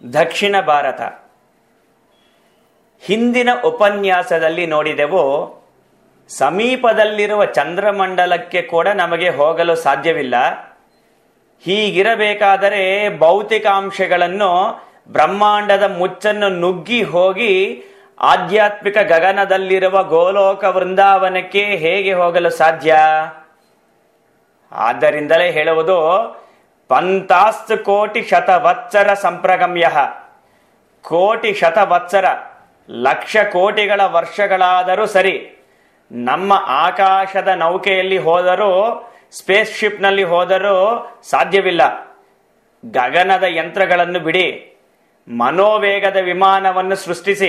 ದಕ್ಷಿಣ ಭಾರತ ಹಿಂದಿನ ಉಪನ್ಯಾಸದಲ್ಲಿ ನೋಡಿದೆವು ಸಮೀಪದಲ್ಲಿರುವ ಚಂದ್ರಮಂಡಲಕ್ಕೆ ಕೂಡ ನಮಗೆ ಹೋಗಲು ಸಾಧ್ಯವಿಲ್ಲ ಹೀಗಿರಬೇಕಾದರೆ ಭೌತಿಕಾಂಶಗಳನ್ನು ಬ್ರಹ್ಮಾಂಡದ ಮುಚ್ಚನ್ನು ನುಗ್ಗಿ ಹೋಗಿ ಆಧ್ಯಾತ್ಮಿಕ ಗಗನದಲ್ಲಿರುವ ಗೋಲೋಕ ವೃಂದಾವನಕ್ಕೆ ಹೇಗೆ ಹೋಗಲು ಸಾಧ್ಯ ಆದ್ದರಿಂದಲೇ ಹೇಳುವುದು ಪಂತಾಸ್ತು ಕೋಟಿ ಶತವತ್ಸರ ಸಂಪ್ರಗಮ್ಯ ಕೋಟಿ ಶತವತ್ಸರ ಲಕ್ಷ ಕೋಟಿಗಳ ವರ್ಷಗಳಾದರೂ ಸರಿ ನಮ್ಮ ಆಕಾಶದ ನೌಕೆಯಲ್ಲಿ ಹೋದರೂ ಸ್ಪೇಸ್ ಶಿಪ್ನಲ್ಲಿ ಹೋದರೂ ಸಾಧ್ಯವಿಲ್ಲ ಗಗನದ ಯಂತ್ರಗಳನ್ನು ಬಿಡಿ ಮನೋವೇಗದ ವಿಮಾನವನ್ನು ಸೃಷ್ಟಿಸಿ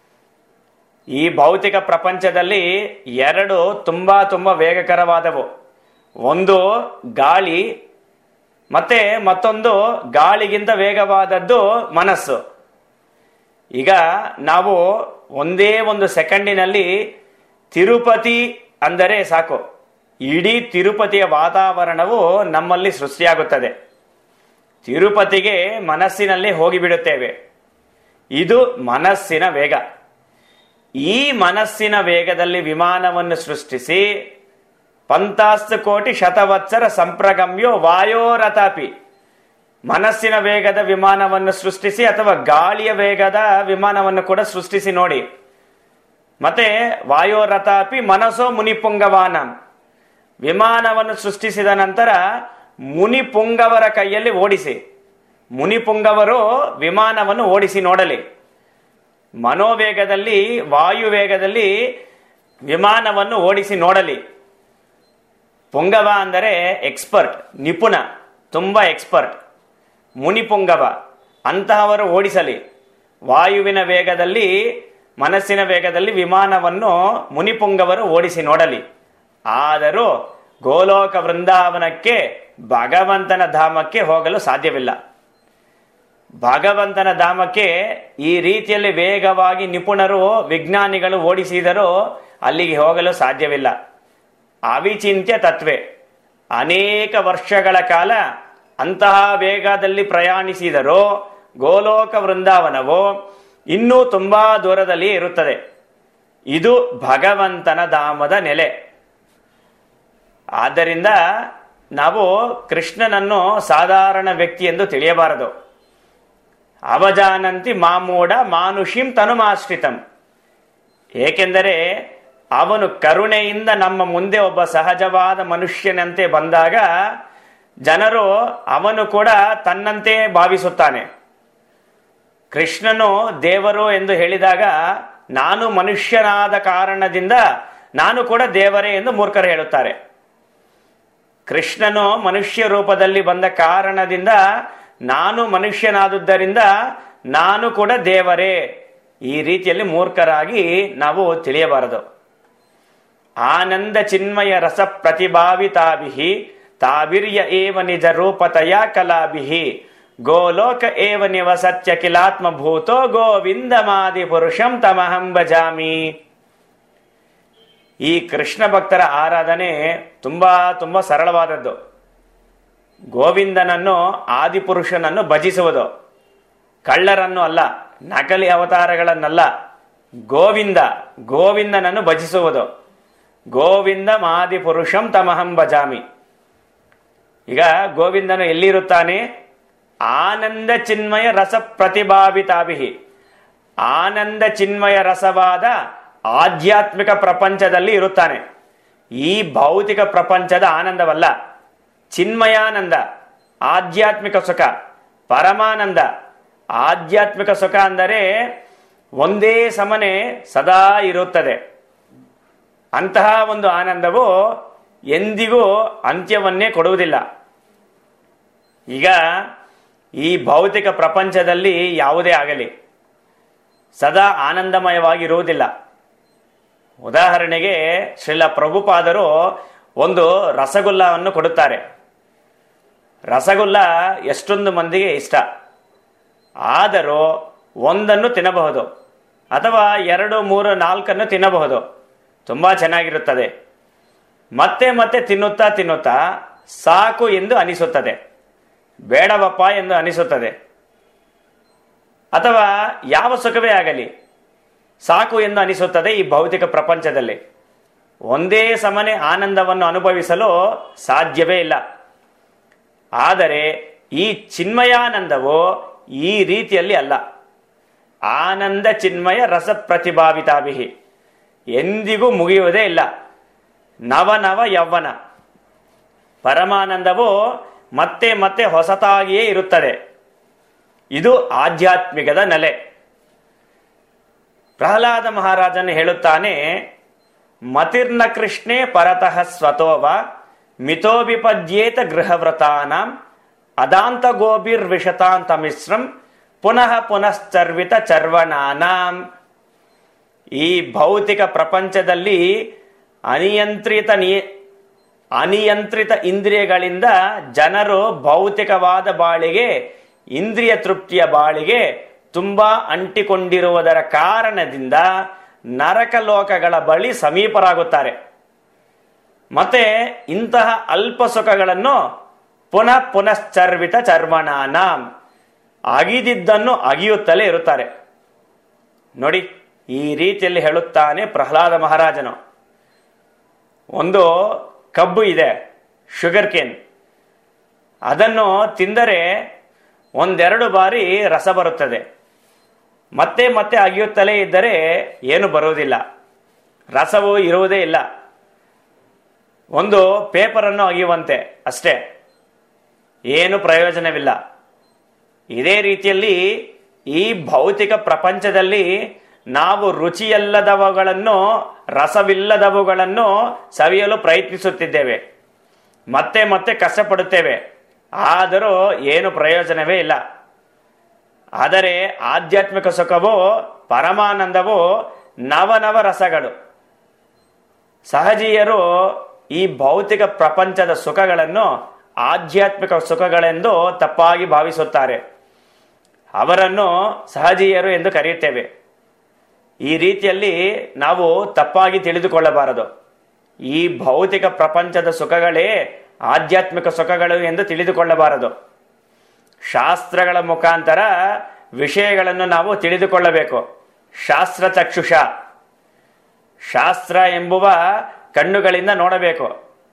ಈ ಭೌತಿಕ ಪ್ರಪಂಚದಲ್ಲಿ ಎರಡು ತುಂಬಾ ತುಂಬಾ ವೇಗಕರವಾದವು ಒಂದು ಗಾಳಿ ಮತ್ತೆ ಮತ್ತೊಂದು ಗಾಳಿಗಿಂತ ವೇಗವಾದದ್ದು ಮನಸ್ಸು ಈಗ ನಾವು ಒಂದೇ ಒಂದು ಸೆಕೆಂಡಿನಲ್ಲಿ ತಿರುಪತಿ ಅಂದರೆ ಸಾಕು ಇಡೀ ತಿರುಪತಿಯ ವಾತಾವರಣವು ನಮ್ಮಲ್ಲಿ ಸೃಷ್ಟಿಯಾಗುತ್ತದೆ ತಿರುಪತಿಗೆ ಮನಸ್ಸಿನಲ್ಲಿ ಹೋಗಿಬಿಡುತ್ತೇವೆ ಇದು ಮನಸ್ಸಿನ ವೇಗ ಈ ಮನಸ್ಸಿನ ವೇಗದಲ್ಲಿ ವಿಮಾನವನ್ನು ಸೃಷ್ಟಿಸಿ ಪಂತಾಸ್ತು ಕೋಟಿ ಶತವತ್ಸರ ಸಂಪ್ರಗಮ್ಯೋ ವಾಯೋರಥಾಪಿ ಮನಸ್ಸಿನ ವೇಗದ ವಿಮಾನವನ್ನು ಸೃಷ್ಟಿಸಿ ಅಥವಾ ಗಾಳಿಯ ವೇಗದ ವಿಮಾನವನ್ನು ಕೂಡ ಸೃಷ್ಟಿಸಿ ನೋಡಿ ಮತ್ತೆ ವಾಯೋರಥಾಪಿ ಮನಸ್ಸೋ ಮುನಿಪುಂಗವಾನ ವಿಮಾನವನ್ನು ಸೃಷ್ಟಿಸಿದ ನಂತರ ಮುನಿಪುಂಗವರ ಕೈಯಲ್ಲಿ ಓಡಿಸಿ ಮುನಿಪುಂಗವರು ವಿಮಾನವನ್ನು ಓಡಿಸಿ ನೋಡಲಿ ಮನೋವೇಗದಲ್ಲಿ ವಾಯು ವೇಗದಲ್ಲಿ ವಿಮಾನವನ್ನು ಓಡಿಸಿ ನೋಡಲಿ ಪುಂಗವ ಅಂದರೆ ಎಕ್ಸ್ಪರ್ಟ್ ನಿಪುಣ ತುಂಬಾ ಎಕ್ಸ್ಪರ್ಟ್ ಮುನಿಪುಂಗವ ಅಂತಹವರು ಓಡಿಸಲಿ ವಾಯುವಿನ ವೇಗದಲ್ಲಿ ಮನಸ್ಸಿನ ವೇಗದಲ್ಲಿ ವಿಮಾನವನ್ನು ಮುನಿಪುಂಗವರು ಓಡಿಸಿ ನೋಡಲಿ ಆದರೂ ಗೋಲೋಕ ವೃಂದಾವನಕ್ಕೆ ಭಗವಂತನ ಧಾಮಕ್ಕೆ ಹೋಗಲು ಸಾಧ್ಯವಿಲ್ಲ ಭಗವಂತನ ಧಾಮಕ್ಕೆ ಈ ರೀತಿಯಲ್ಲಿ ವೇಗವಾಗಿ ನಿಪುಣರು ವಿಜ್ಞಾನಿಗಳು ಓಡಿಸಿದರೂ ಅಲ್ಲಿಗೆ ಹೋಗಲು ಸಾಧ್ಯವಿಲ್ಲ ಅವಿಚಿಂತ್ಯ ತತ್ವೆ ಅನೇಕ ವರ್ಷಗಳ ಕಾಲ ಅಂತಹ ವೇಗದಲ್ಲಿ ಪ್ರಯಾಣಿಸಿದರೂ ಗೋಲೋಕ ವೃಂದಾವನವು ಇನ್ನೂ ತುಂಬಾ ದೂರದಲ್ಲಿ ಇರುತ್ತದೆ ಇದು ಭಗವಂತನ ಧಾಮದ ನೆಲೆ ಆದ್ದರಿಂದ ನಾವು ಕೃಷ್ಣನನ್ನು ಸಾಧಾರಣ ವ್ಯಕ್ತಿ ಎಂದು ತಿಳಿಯಬಾರದು ಅವಜಾನಂತಿ ಮಾಮೂಢ ಮಾನುಷಿಂ ತನುಮಾಶ್ರಿತಂ ಏಕೆಂದರೆ ಅವನು ಕರುಣೆಯಿಂದ ನಮ್ಮ ಮುಂದೆ ಒಬ್ಬ ಸಹಜವಾದ ಮನುಷ್ಯನಂತೆ ಬಂದಾಗ ಜನರು ಅವನು ಕೂಡ ತನ್ನಂತೆ ಭಾವಿಸುತ್ತಾನೆ ಕೃಷ್ಣನು ದೇವರು ಎಂದು ಹೇಳಿದಾಗ ನಾನು ಮನುಷ್ಯನಾದ ಕಾರಣದಿಂದ ನಾನು ಕೂಡ ದೇವರೇ ಎಂದು ಮೂರ್ಖರು ಹೇಳುತ್ತಾರೆ ಕೃಷ್ಣನು ಮನುಷ್ಯ ರೂಪದಲ್ಲಿ ಬಂದ ಕಾರಣದಿಂದ ನಾನು ಮನುಷ್ಯನಾದುದರಿಂದ ನಾನು ಕೂಡ ದೇವರೇ ಈ ರೀತಿಯಲ್ಲಿ ಮೂರ್ಖರಾಗಿ ನಾವು ತಿಳಿಯಬಾರದು ಆನಂದ ಚಿನ್ಮಯ ರಸ ಪ್ರತಿಭಾವಿತಾಭಿ ತಾವಿರ್ಯ ಏವ ನಿಜ ರೂಪತಯ ಕಲಾಭಿ ಗೋಲೋಕ ಏವ ನಿವಸತ್ಯ ಕಿಲಾತ್ಮ ಭೂತೋ ಗೋವಿಂದಮಾದಿ ಪುರುಷಂ ತಮಹಂ ಭಜಾಮಿ ಈ ಕೃಷ್ಣ ಭಕ್ತರ ಆರಾಧನೆ ತುಂಬಾ ತುಂಬಾ ಸರಳವಾದದ್ದು ಗೋವಿಂದನನ್ನು ಆದಿಪುರುಷನನ್ನು ಭಜಿಸುವುದು ಕಳ್ಳರನ್ನು ಅಲ್ಲ ನಕಲಿ ಅವತಾರಗಳನ್ನಲ್ಲ ಗೋವಿಂದ ಗೋವಿಂದನನ್ನು ಭಜಿಸುವುದು ಗೋವಿಂದ ಮಾದಿಪುರುಷಂ ತಮಹಂ ಭಜಾಮಿ ಈಗ ಗೋವಿಂದನು ಎಲ್ಲಿರುತ್ತಾನೆ ಆನಂದ ಚಿನ್ಮಯ ರಸ ಪ್ರತಿಭಾವಿತಾಭಿಹಿ ಆನಂದ ಚಿನ್ಮಯ ರಸವಾದ ಆಧ್ಯಾತ್ಮಿಕ ಪ್ರಪಂಚದಲ್ಲಿ ಇರುತ್ತಾನೆ ಈ ಭೌತಿಕ ಪ್ರಪಂಚದ ಆನಂದವಲ್ಲ ಚಿನ್ಮಯಾನಂದ ಆಧ್ಯಾತ್ಮಿಕ ಸುಖ ಪರಮಾನಂದ ಆಧ್ಯಾತ್ಮಿಕ ಸುಖ ಅಂದರೆ ಒಂದೇ ಸಮನೆ ಸದಾ ಇರುತ್ತದೆ ಅಂತಹ ಒಂದು ಆನಂದವು ಎಂದಿಗೂ ಅಂತ್ಯವನ್ನೇ ಕೊಡುವುದಿಲ್ಲ ಈಗ ಈ ಭೌತಿಕ ಪ್ರಪಂಚದಲ್ಲಿ ಯಾವುದೇ ಆಗಲಿ ಸದಾ ಆನಂದಮಯವಾಗಿರುವುದಿಲ್ಲ ಉದಾಹರಣೆಗೆ ಶ್ರೀಲ ಪ್ರಭುಪಾದರು ಒಂದು ರಸಗುಲ್ಲವನ್ನು ಕೊಡುತ್ತಾರೆ ರಸಗುಲ್ಲ ಎಷ್ಟೊಂದು ಮಂದಿಗೆ ಇಷ್ಟ ಆದರೂ ಒಂದನ್ನು ತಿನ್ನಬಹುದು ಅಥವಾ ಎರಡು ಮೂರು ನಾಲ್ಕನ್ನು ತಿನ್ನಬಹುದು ತುಂಬಾ ಚೆನ್ನಾಗಿರುತ್ತದೆ ಮತ್ತೆ ಮತ್ತೆ ತಿನ್ನುತ್ತಾ ತಿನ್ನುತ್ತಾ ಸಾಕು ಎಂದು ಅನಿಸುತ್ತದೆ ಬೇಡವಪ್ಪ ಎಂದು ಅನಿಸುತ್ತದೆ ಅಥವಾ ಯಾವ ಸುಖವೇ ಆಗಲಿ ಸಾಕು ಎಂದು ಅನಿಸುತ್ತದೆ ಈ ಭೌತಿಕ ಪ್ರಪಂಚದಲ್ಲಿ ಒಂದೇ ಸಮನೆ ಆನಂದವನ್ನು ಅನುಭವಿಸಲು ಸಾಧ್ಯವೇ ಇಲ್ಲ ಆದರೆ ಈ ಚಿನ್ಮಯಾನಂದವು ಈ ರೀತಿಯಲ್ಲಿ ಅಲ್ಲ ಆನಂದ ಚಿನ್ಮಯ ರಸ ಪ್ರತಿಭಾವಿತಾಭಿಹಿ ಎಂದಿಗೂ ಮುಗಿಯುವುದೇ ಇಲ್ಲ ನವ ನವ ಯೌವನ ಪರಮಾನಂದವು ಮತ್ತೆ ಮತ್ತೆ ಹೊಸತಾಗಿಯೇ ಇರುತ್ತದೆ ಇದು ಆಧ್ಯಾತ್ಮಿಕದ ನೆಲೆ ಪ್ರಹ್ಲಾದ ಮಹಾರಾಜನು ಹೇಳುತ್ತಾನೆ ಮತಿರ್ನ ಕೃಷ್ಣೇ ಪರತಃ ಸ್ವತೋವ ಮಿತೋಬಿಪದ್ಯೇತ ಗೃಹವ್ರತಾನಾಂ ಅದಾಂತ ಗೋಬಿರ್ ವಿಷತಾಂತ ಮಿಶ್ರಂ ಪುನಃ ಪುನಶ್ಚರ್ವಿತ ಚರ್ವಣಾನಾಂ ಈ ಭೌತಿಕ ಪ್ರಪಂಚದಲ್ಲಿ ಅನಿಯಂತ್ರಿತ ನಿಯ ಅನಿಯಂತ್ರಿತ ಇಂದ್ರಿಯಗಳಿಂದ ಜನರು ಭೌತಿಕವಾದ ಬಾಳಿಗೆ ಇಂದ್ರಿಯ ತೃಪ್ತಿಯ ಬಾಳಿಗೆ ತುಂಬಾ ಅಂಟಿಕೊಂಡಿರುವುದರ ಕಾರಣದಿಂದ ನರಕ ಲೋಕಗಳ ಬಳಿ ಸಮೀಪರಾಗುತ್ತಾರೆ ಮತ್ತೆ ಇಂತಹ ಅಲ್ಪ ಸುಖಗಳನ್ನು ಪುನಃ ಪುನಶ್ಚರ್ವಿತ ಚರ್ಮಣಾನ ಅಗಿದಿದ್ದನ್ನು ಅಗಿಯುತ್ತಲೇ ಇರುತ್ತಾರೆ ನೋಡಿ ಈ ರೀತಿಯಲ್ಲಿ ಹೇಳುತ್ತಾನೆ ಪ್ರಹ್ಲಾದ ಮಹಾರಾಜನು ಒಂದು ಕಬ್ಬು ಇದೆ ಶುಗರ್ ಕೇನ್ ಅದನ್ನು ತಿಂದರೆ ಒಂದೆರಡು ಬಾರಿ ರಸ ಬರುತ್ತದೆ ಮತ್ತೆ ಮತ್ತೆ ಅಗಿಯುತ್ತಲೇ ಇದ್ದರೆ ಏನು ಬರುವುದಿಲ್ಲ ರಸವು ಇರುವುದೇ ಇಲ್ಲ ಒಂದು ಪೇಪರನ್ನು ಅಗಿಯುವಂತೆ ಅಷ್ಟೇ ಏನು ಪ್ರಯೋಜನವಿಲ್ಲ ಇದೇ ರೀತಿಯಲ್ಲಿ ಈ ಭೌತಿಕ ಪ್ರಪಂಚದಲ್ಲಿ ನಾವು ರುಚಿಯಲ್ಲದವುಗಳನ್ನು ರಸವಿಲ್ಲದವುಗಳನ್ನು ಸವಿಯಲು ಪ್ರಯತ್ನಿಸುತ್ತಿದ್ದೇವೆ ಮತ್ತೆ ಮತ್ತೆ ಕಷ್ಟಪಡುತ್ತೇವೆ ಆದರೂ ಏನು ಪ್ರಯೋಜನವೇ ಇಲ್ಲ ಆದರೆ ಆಧ್ಯಾತ್ಮಿಕ ಸುಖವು ಪರಮಾನಂದವು ನವನವ ರಸಗಳು ಸಹಜೀಯರು ಈ ಭೌತಿಕ ಪ್ರಪಂಚದ ಸುಖಗಳನ್ನು ಆಧ್ಯಾತ್ಮಿಕ ಸುಖಗಳೆಂದು ತಪ್ಪಾಗಿ ಭಾವಿಸುತ್ತಾರೆ ಅವರನ್ನು ಸಹಜೀಯರು ಎಂದು ಕರೆಯುತ್ತೇವೆ ಈ ರೀತಿಯಲ್ಲಿ ನಾವು ತಪ್ಪಾಗಿ ತಿಳಿದುಕೊಳ್ಳಬಾರದು ಈ ಭೌತಿಕ ಪ್ರಪಂಚದ ಸುಖಗಳೇ ಆಧ್ಯಾತ್ಮಿಕ ಸುಖಗಳು ಎಂದು ತಿಳಿದುಕೊಳ್ಳಬಾರದು ಶಾಸ್ತ್ರಗಳ ಮುಖಾಂತರ ವಿಷಯಗಳನ್ನು ನಾವು ತಿಳಿದುಕೊಳ್ಳಬೇಕು ಶಾಸ್ತ್ರ ಚಕ್ಷುಷ ಶಾಸ್ತ್ರ ಎಂಬುವ ಕಣ್ಣುಗಳಿಂದ ನೋಡಬೇಕು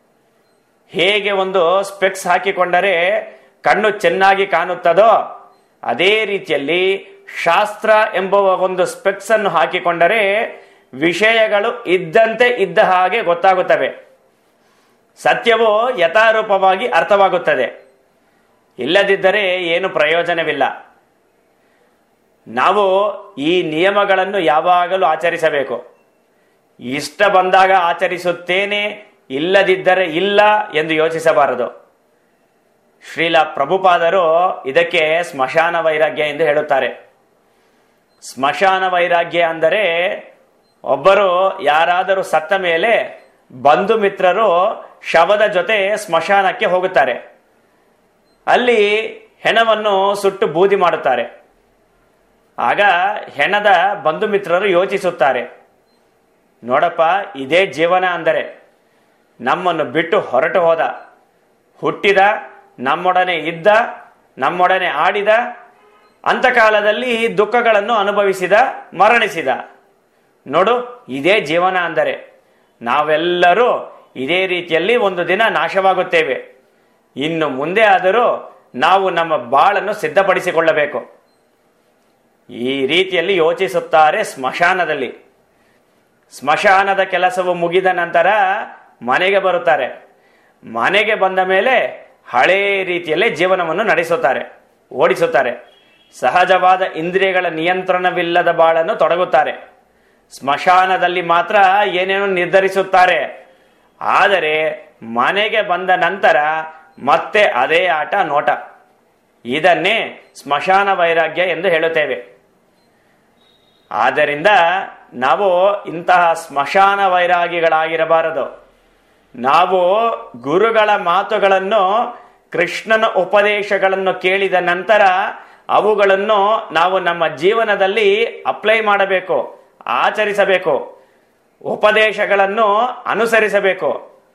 ಹೇಗೆ ಒಂದು ಸ್ಪೆಕ್ಸ್ ಹಾಕಿಕೊಂಡರೆ ಕಣ್ಣು ಚೆನ್ನಾಗಿ ಕಾಣುತ್ತದೋ ಅದೇ ರೀತಿಯಲ್ಲಿ ಶಾಸ್ತ್ರ ಎಂಬುವ ಒಂದು ಸ್ಪೆಕ್ಸ್ ಅನ್ನು ಹಾಕಿಕೊಂಡರೆ ವಿಷಯಗಳು ಇದ್ದಂತೆ ಇದ್ದ ಹಾಗೆ ಗೊತ್ತಾಗುತ್ತವೆ ಸತ್ಯವು ಯಥಾರೂಪವಾಗಿ ಅರ್ಥವಾಗುತ್ತದೆ ಇಲ್ಲದಿದ್ದರೆ ಏನು ಪ್ರಯೋಜನವಿಲ್ಲ ನಾವು ಈ ನಿಯಮಗಳನ್ನು ಯಾವಾಗಲೂ ಆಚರಿಸಬೇಕು ಇಷ್ಟ ಬಂದಾಗ ಆಚರಿಸುತ್ತೇನೆ ಇಲ್ಲದಿದ್ದರೆ ಇಲ್ಲ ಎಂದು ಯೋಚಿಸಬಾರದು ಶ್ರೀಲ ಪ್ರಭುಪಾದರು ಇದಕ್ಕೆ ಸ್ಮಶಾನ ವೈರಾಗ್ಯ ಎಂದು ಹೇಳುತ್ತಾರೆ ಸ್ಮಶಾನ ವೈರಾಗ್ಯ ಅಂದರೆ ಒಬ್ಬರು ಯಾರಾದರೂ ಸತ್ತ ಮೇಲೆ ಬಂಧು ಮಿತ್ರರು ಶವದ ಜೊತೆ ಸ್ಮಶಾನಕ್ಕೆ ಹೋಗುತ್ತಾರೆ ಅಲ್ಲಿ ಹೆಣವನ್ನು ಸುಟ್ಟು ಬೂದಿ ಮಾಡುತ್ತಾರೆ ಆಗ ಹೆಣದ ಬಂಧು ಮಿತ್ರರು ಯೋಚಿಸುತ್ತಾರೆ ನೋಡಪ್ಪ ಇದೇ ಜೀವನ ಅಂದರೆ ನಮ್ಮನ್ನು ಬಿಟ್ಟು ಹೊರಟು ಹೋದ ಹುಟ್ಟಿದ ನಮ್ಮೊಡನೆ ಇದ್ದ ನಮ್ಮೊಡನೆ ಆಡಿದ ಅಂತಕಾಲದಲ್ಲಿ ದುಃಖಗಳನ್ನು ಅನುಭವಿಸಿದ ಮರಣಿಸಿದ ನೋಡು ಇದೇ ಜೀವನ ಅಂದರೆ ನಾವೆಲ್ಲರೂ ಇದೇ ರೀತಿಯಲ್ಲಿ ಒಂದು ದಿನ ನಾಶವಾಗುತ್ತೇವೆ ಇನ್ನು ಮುಂದೆ ಆದರೂ ನಾವು ನಮ್ಮ ಬಾಳನ್ನು ಸಿದ್ಧಪಡಿಸಿಕೊಳ್ಳಬೇಕು ಈ ರೀತಿಯಲ್ಲಿ ಯೋಚಿಸುತ್ತಾರೆ ಸ್ಮಶಾನದಲ್ಲಿ ಸ್ಮಶಾನದ ಕೆಲಸವು ಮುಗಿದ ನಂತರ ಮನೆಗೆ ಬರುತ್ತಾರೆ ಮನೆಗೆ ಬಂದ ಮೇಲೆ ಹಳೇ ರೀತಿಯಲ್ಲೇ ಜೀವನವನ್ನು ನಡೆಸುತ್ತಾರೆ ಓಡಿಸುತ್ತಾರೆ ಸಹಜವಾದ ಇಂದ್ರಿಯಗಳ ನಿಯಂತ್ರಣವಿಲ್ಲದ ಬಾಳನ್ನು ತೊಡಗುತ್ತಾರೆ ಸ್ಮಶಾನದಲ್ಲಿ ಮಾತ್ರ ಏನೇನೋ ನಿರ್ಧರಿಸುತ್ತಾರೆ ಆದರೆ ಮನೆಗೆ ಬಂದ ನಂತರ ಮತ್ತೆ ಅದೇ ಆಟ ನೋಟ ಇದನ್ನೇ ಸ್ಮಶಾನ ವೈರಾಗ್ಯ ಎಂದು ಹೇಳುತ್ತೇವೆ ಆದ್ದರಿಂದ ನಾವು ಇಂತಹ ಸ್ಮಶಾನ ವೈರಾಗಿಗಳಾಗಿರಬಾರದು ನಾವು ಗುರುಗಳ ಮಾತುಗಳನ್ನು ಕೃಷ್ಣನ ಉಪದೇಶಗಳನ್ನು ಕೇಳಿದ ನಂತರ ಅವುಗಳನ್ನು ನಾವು ನಮ್ಮ ಜೀವನದಲ್ಲಿ ಅಪ್ಲೈ ಮಾಡಬೇಕು ಆಚರಿಸಬೇಕು ಉಪದೇಶಗಳನ್ನು ಅನುಸರಿಸಬೇಕು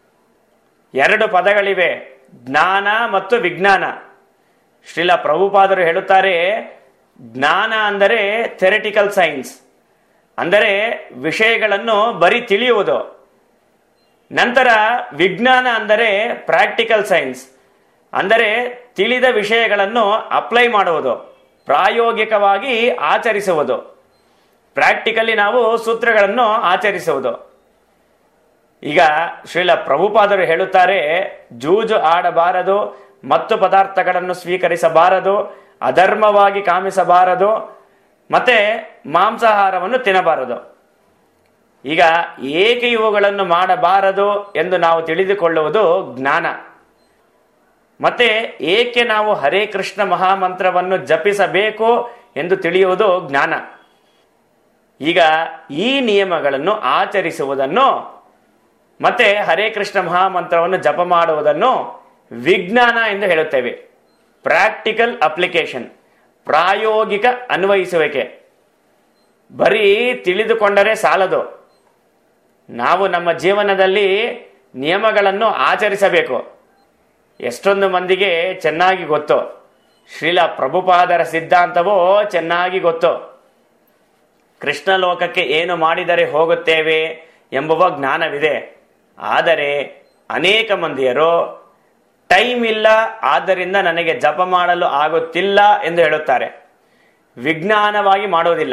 ಎರಡು ಪದಗಳಿವೆ ಜ್ಞಾನ ಮತ್ತು ವಿಜ್ಞಾನ ಶ್ರೀಲ ಪ್ರಭುಪಾದರು ಹೇಳುತ್ತಾರೆ ಜ್ಞಾನ ಅಂದರೆ ಥೆರೆಟಿಕಲ್ ಸೈನ್ಸ್ ಅಂದರೆ ವಿಷಯಗಳನ್ನು ಬರೀ ತಿಳಿಯುವುದು ನಂತರ ವಿಜ್ಞಾನ ಅಂದರೆ ಪ್ರಾಕ್ಟಿಕಲ್ ಸೈನ್ಸ್ ಅಂದರೆ ತಿಳಿದ ವಿಷಯಗಳನ್ನು ಅಪ್ಲೈ ಮಾಡುವುದು ಪ್ರಾಯೋಗಿಕವಾಗಿ ಆಚರಿಸುವುದು ಪ್ರಾಕ್ಟಿಕಲಿ ನಾವು ಸೂತ್ರಗಳನ್ನು ಆಚರಿಸುವುದು ಈಗ ಶ್ರೀಲ ಪ್ರಭುಪಾದರು ಹೇಳುತ್ತಾರೆ ಜೂಜು ಆಡಬಾರದು ಮತ್ತು ಪದಾರ್ಥಗಳನ್ನು ಸ್ವೀಕರಿಸಬಾರದು ಅಧರ್ಮವಾಗಿ ಕಾಮಿಸಬಾರದು ಮತ್ತೆ ಮಾಂಸಾಹಾರವನ್ನು ತಿನ್ನಬಾರದು ಈಗ ಏಕೆ ಇವುಗಳನ್ನು ಮಾಡಬಾರದು ಎಂದು ನಾವು ತಿಳಿದುಕೊಳ್ಳುವುದು ಜ್ಞಾನ ಮತ್ತೆ ಏಕೆ ನಾವು ಹರೇ ಕೃಷ್ಣ ಮಹಾಮಂತ್ರವನ್ನು ಜಪಿಸಬೇಕು ಎಂದು ತಿಳಿಯುವುದು ಜ್ಞಾನ ಈಗ ಈ ನಿಯಮಗಳನ್ನು ಆಚರಿಸುವುದನ್ನು ಮತ್ತೆ ಹರೇ ಕೃಷ್ಣ ಮಹಾಮಂತ್ರವನ್ನು ಜಪ ಮಾಡುವುದನ್ನು ವಿಜ್ಞಾನ ಎಂದು ಹೇಳುತ್ತೇವೆ ಪ್ರಾಕ್ಟಿಕಲ್ ಅಪ್ಲಿಕೇಶನ್ ಪ್ರಾಯೋಗಿಕ ಅನ್ವಯಿಸುವಿಕೆ ಬರೀ ತಿಳಿದುಕೊಂಡರೆ ಸಾಲದು ನಾವು ನಮ್ಮ ಜೀವನದಲ್ಲಿ ನಿಯಮಗಳನ್ನು ಆಚರಿಸಬೇಕು ಎಷ್ಟೊಂದು ಮಂದಿಗೆ ಚೆನ್ನಾಗಿ ಗೊತ್ತು ಶ್ರೀಲ ಪ್ರಭುಪಾದರ ಸಿದ್ಧಾಂತವೋ ಚೆನ್ನಾಗಿ ಗೊತ್ತು ಕೃಷ್ಣ ಲೋಕಕ್ಕೆ ಏನು ಮಾಡಿದರೆ ಹೋಗುತ್ತೇವೆ ಎಂಬುವ ಜ್ಞಾನವಿದೆ ಆದರೆ ಅನೇಕ ಮಂದಿಯರು ಟೈಮ್ ಇಲ್ಲ ಆದ್ದರಿಂದ ನನಗೆ ಜಪ ಮಾಡಲು ಆಗುತ್ತಿಲ್ಲ ಎಂದು ಹೇಳುತ್ತಾರೆ ವಿಜ್ಞಾನವಾಗಿ ಮಾಡುವುದಿಲ್ಲ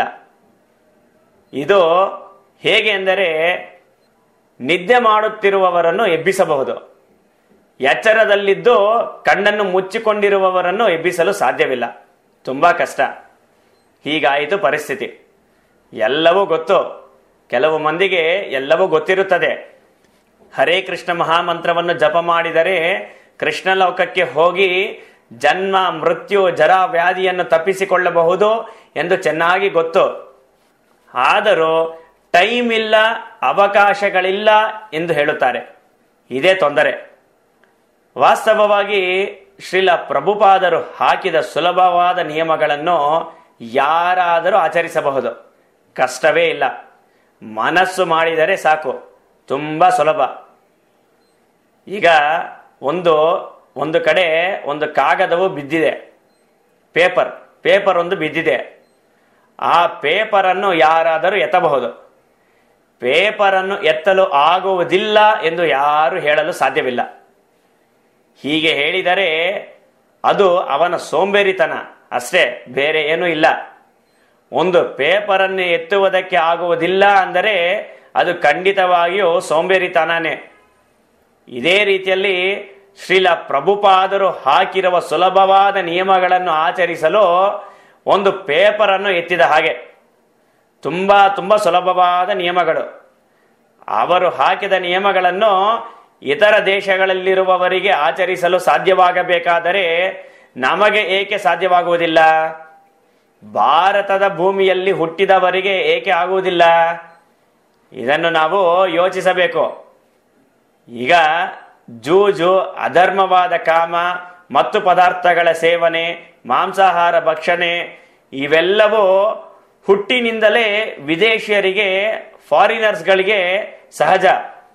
ಇದು ಹೇಗೆ ಎಂದರೆ ನಿದ್ದೆ ಮಾಡುತ್ತಿರುವವರನ್ನು ಎಬ್ಬಿಸಬಹುದು ಎಚ್ಚರದಲ್ಲಿದ್ದು ಕಣ್ಣನ್ನು ಮುಚ್ಚಿಕೊಂಡಿರುವವರನ್ನು ಎಬ್ಬಿಸಲು ಸಾಧ್ಯವಿಲ್ಲ ತುಂಬಾ ಕಷ್ಟ ಹೀಗಾಯಿತು ಪರಿಸ್ಥಿತಿ ಎಲ್ಲವೂ ಗೊತ್ತು ಕೆಲವು ಮಂದಿಗೆ ಎಲ್ಲವೂ ಗೊತ್ತಿರುತ್ತದೆ ಹರೇ ಕೃಷ್ಣ ಮಹಾಮಂತ್ರವನ್ನು ಜಪ ಮಾಡಿದರೆ ಕೃಷ್ಣ ಲೋಕಕ್ಕೆ ಹೋಗಿ ಜನ್ಮ ಮೃತ್ಯು ಜರ ವ್ಯಾಧಿಯನ್ನು ತಪ್ಪಿಸಿಕೊಳ್ಳಬಹುದು ಎಂದು ಚೆನ್ನಾಗಿ ಗೊತ್ತು ಆದರೂ ಟೈಮ್ ಇಲ್ಲ ಅವಕಾಶಗಳಿಲ್ಲ ಎಂದು ಹೇಳುತ್ತಾರೆ ಇದೇ ತೊಂದರೆ ವಾಸ್ತವವಾಗಿ ಶ್ರೀಲ ಪ್ರಭುಪಾದರು ಹಾಕಿದ ಸುಲಭವಾದ ನಿಯಮಗಳನ್ನು ಯಾರಾದರೂ ಆಚರಿಸಬಹುದು ಕಷ್ಟವೇ ಇಲ್ಲ ಮನಸ್ಸು ಮಾಡಿದರೆ ಸಾಕು ತುಂಬಾ ಸುಲಭ ಈಗ ಒಂದು ಒಂದು ಕಡೆ ಒಂದು ಕಾಗದವು ಬಿದ್ದಿದೆ ಪೇಪರ್ ಪೇಪರ್ ಒಂದು ಬಿದ್ದಿದೆ ಆ ಪೇಪರನ್ನು ಯಾರಾದರೂ ಎತ್ತಬಹುದು ಪೇಪರನ್ನು ಎತ್ತಲು ಆಗುವುದಿಲ್ಲ ಎಂದು ಯಾರು ಹೇಳಲು ಸಾಧ್ಯವಿಲ್ಲ ಹೀಗೆ ಹೇಳಿದರೆ ಅದು ಅವನ ಸೋಂಬೇರಿತನ ಅಷ್ಟೇ ಬೇರೆ ಏನೂ ಇಲ್ಲ ಒಂದು ಪೇಪರನ್ನು ಎತ್ತುವುದಕ್ಕೆ ಆಗುವುದಿಲ್ಲ ಅಂದರೆ ಅದು ಖಂಡಿತವಾಗಿಯೂ ಸೋಂಬೇರಿತನನೇ ಇದೇ ರೀತಿಯಲ್ಲಿ ಶ್ರೀಲ ಪ್ರಭುಪಾದರು ಹಾಕಿರುವ ಸುಲಭವಾದ ನಿಯಮಗಳನ್ನು ಆಚರಿಸಲು ಒಂದು ಪೇಪರನ್ನು ಎತ್ತಿದ ಹಾಗೆ ತುಂಬಾ ತುಂಬಾ ಸುಲಭವಾದ ನಿಯಮಗಳು ಅವರು ಹಾಕಿದ ನಿಯಮಗಳನ್ನು ಇತರ ದೇಶಗಳಲ್ಲಿರುವವರಿಗೆ ಆಚರಿಸಲು ಸಾಧ್ಯವಾಗಬೇಕಾದರೆ ನಮಗೆ ಏಕೆ ಸಾಧ್ಯವಾಗುವುದಿಲ್ಲ ಭಾರತದ ಭೂಮಿಯಲ್ಲಿ ಹುಟ್ಟಿದವರಿಗೆ ಏಕೆ ಆಗುವುದಿಲ್ಲ ಇದನ್ನು ನಾವು ಯೋಚಿಸಬೇಕು ಈಗ ಜೂಜು ಅಧರ್ಮವಾದ ಕಾಮ ಮತ್ತು ಪದಾರ್ಥಗಳ ಸೇವನೆ ಮಾಂಸಾಹಾರ ಭಕ್ಷಣೆ ಇವೆಲ್ಲವೂ ಹುಟ್ಟಿನಿಂದಲೇ ವಿದೇಶಿಯರಿಗೆ ಫಾರಿನರ್ಸ್ಗಳಿಗೆ ಸಹಜ